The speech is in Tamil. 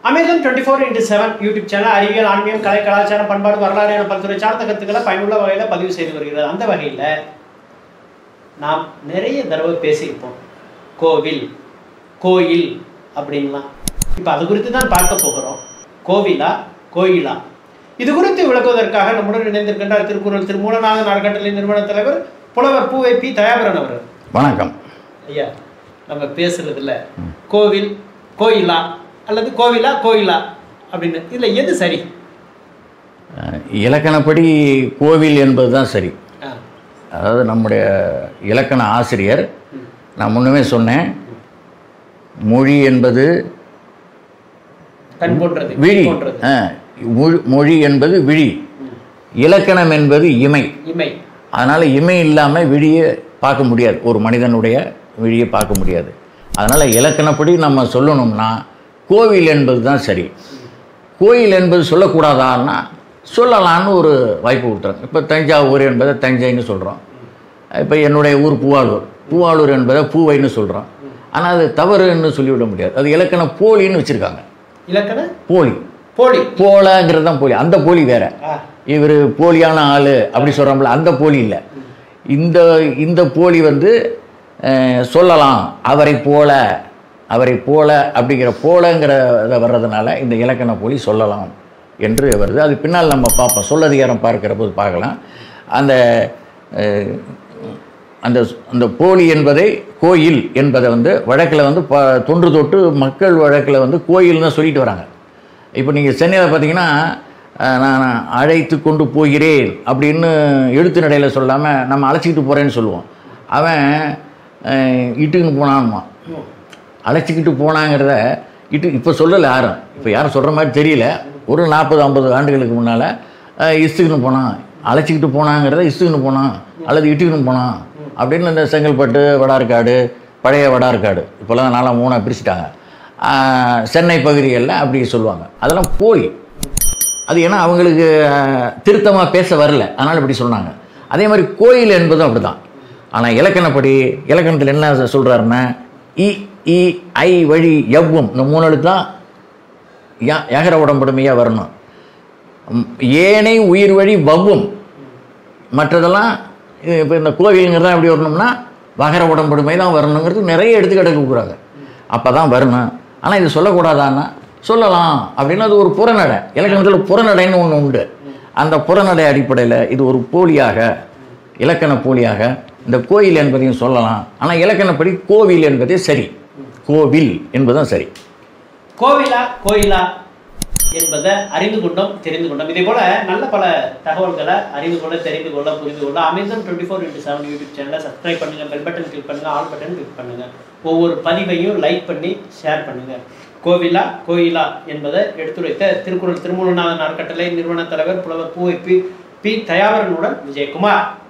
Amazon twenty four into seven YouTube channel அறிவியல் ஆன்மீகம் கலை கலாச்சாரம் பண்பாடு வரலாறு என பல்துறை சார்ந்த கருத்துக்களை பயனுள்ள வகையில் பதிவு செய்து வருகிறது அந்த வகையில் நாம் நிறைய தடவை பேசியிருப்போம் கோவில் கோயில் அப்படின்லாம் இப்போ அது குறித்து தான் பார்க்க போகிறோம் கோவிலா கோயிலா இது குறித்து விளக்குவதற்காக நம்முடன் இணைந்திருக்கின்றார் திருக்குறள் திருமூலநாதன் அறக்கட்டளை நிறுவன தலைவர் புலவர் பூவை பி தயாபரன் அவர் வணக்கம் ஐயா நம்ம பேசுறதுல கோவில் கோயிலா அல்லது கோவிலா கோயிலா அப்படின்னு இதுல எது சரி அஹ், இலக்கணப்படி கோவில் என்பது தான் சரி ஆ, அதாவது நம்முடைய இலக்கண ஆசிரியர் ம். நான் முன்னமே சொன்னேன் மொழி என்பது கண் போன்றது விழி போன்றது அஹ், மொழி- மொழி என்பது விழி ம். இலக்கணம் என்பது இமை இமை அதனால் இமை இல்லாமல் விழியை பார்க்க முடியாது ஒரு மனிதனுடைய விழியை பார்க்க முடியாது அதனால் இலக்கணப்படி நம்ம சொல்லணும்னா கோவில் என்பது தான் சரி கோயில் என்பது சொல்லக்கூடாதான்னா சொல்லலான்னு ஒரு வாய்ப்பு விட்டுறோம் இப்போ தஞ்சாவூர் என்பதை தஞ்சைன்னு சொல்கிறோம் இப்போ என்னுடைய ஊர் பூவாளூர் பூவாளூர் என்பதை பூவைன்னு சொல்கிறோம் ஆனால் அது தவறுன்னு சொல்லிவிட முடியாது அது இலக்கண போலின்னு வச்சுருக்காங்க இலக்கண போலி போலி போலங்கிறது தான் போலி அந்த போலி வேற ஆ, இவர் போலியான ஆள் அப்படி சொல்கிறோம்ல அந்த போலி இல்லை இந்த இந்த போலி வந்து அஹ், சொல்லலாம் அவரை போல அவரை போல அப்படிங்கிற போலங்கிற இதை வர்றதுனால இந்த இலக்கண போலி சொல்லலாம் என்று வருது அது பின்னால் நம்ம பார்ப்போம் சொல்லதிகாரம் பார்க்கிற போது பார்க்கலாம் அந்த அஹ், அந்த அந்த போலி என்பதை கோயில் என்பதை வந்து வழக்கில் வந்து ப தொன்று தொட்டு மக்கள் வழக்கில் வந்து கோயில்னு சொல்லிட்டு வராங்க இப்போ நீங்கள் சென்னையில் பார்த்தீங்கன்னா அஹ், நான் அழைத்து கொண்டு போகிறேன் அப்படின்னு எழுத்து நடையில் சொல்லாமல் நம்ம அழைச்சிக்கிட்டு போகிறேன்னு சொல்லுவோம் அவன் அஹ், இட்டுக்குன்னு போனான்மா ம். அழைச்சிக்கிட்டு போனாங்கிறத இட்டு இப்போ சொல்லலை யாரும் இப்போ யாரும் சொல்கிற மாதிரி தெரியல ஒரு நாற்பது ஐம்பது ஆண்டுகளுக்கு முன்னால் இஸ்துக்குன்னு போனான் அழைச்சிக்கிட்டு போனாங்கிறத இஸ்துக்குன்னு போனான் அல்லது இட்டுக்குன்னு போனான் அப்படின்னு இந்த செங்கல்பட்டு வடார்காடு பழைய வடார்காடு இப்போல்லாம் நாளாக மூணாக பிரிச்சுட்டாங்க ஆஹ், சென்னை பகுதிகளில் அப்படி சொல்லுவாங்க அதெல்லாம் போய் அது ஏன்னா அவங்களுக்கு திருத்தமாக பேச வரல அதனால் இப்படி சொன்னாங்க அதே மாதிரி கோயில் என்பதும் அப்படி தான் ஆனால் இலக்கணப்படி இலக்கணத்தில் என்ன சொல்கிறாருன்னா இ இ ஐ வழி எவ்வும் இந்த மூணு எழுத்து தான் யா யகர உடம்படுமையாக வரணும் ம், ஏனை உயிர் வழி வவ்வும் மற்றதெல்லாம் இப்போ இந்த கோவிலுங்கிறதா எப்படி வரணும்னா வகர உடம்படுமை தான் வரணுங்கிறது நிறைய எடுத்துக்கிட்டு கொடுக்குறாங்க அப்போ தான் வரணும் ஆனால் இது சொல்லக்கூடாதான்னா சொல்லலாம் அப்படின்னு அது ஒரு புறநடை இலக்கணத்தில் புறநடைன்னு ஒன்று உண்டு அந்த புறநடை அடிப்படையில் இது ஒரு போலியாக இலக்கண போலியாக இந்த கோயில் என்பதையும் சொல்லலாம் ஆனால் இலக்கணப்படி கோவில் என்பதே சரி கோவில் என்பதும் சரி கோவிலா கோயிலா என்பதை அறிந்து கொண்டோம் தெரிந்து கொண்டோம் இதே போல நல்ல பல தகவல்களை அறிந்து கொள்ள தெரிந்து கொள்ள புரிந்து கொள்ள Amazon twenty four into seven YouTube சேனலை சப்ஸ்கிரைப் பண்ணுங்க பெல் பட்டன் கிளிக் பண்ணுங்க ஆல் பட்டன் கிளிக் பண்ணுங்க ஒவ்வொரு பதிவையும் லைக் பண்ணி ஷேர் பண்ணுங்க கோவிலா கோயிலா என்பதை எடுத்துரைத்த திருக்குறள் திருமூலநாதன் அறக்கட்டளை நிறுவன தலைவர் புலவர் பூவை பி பி தயாவரனுடன் விஜயகுமார்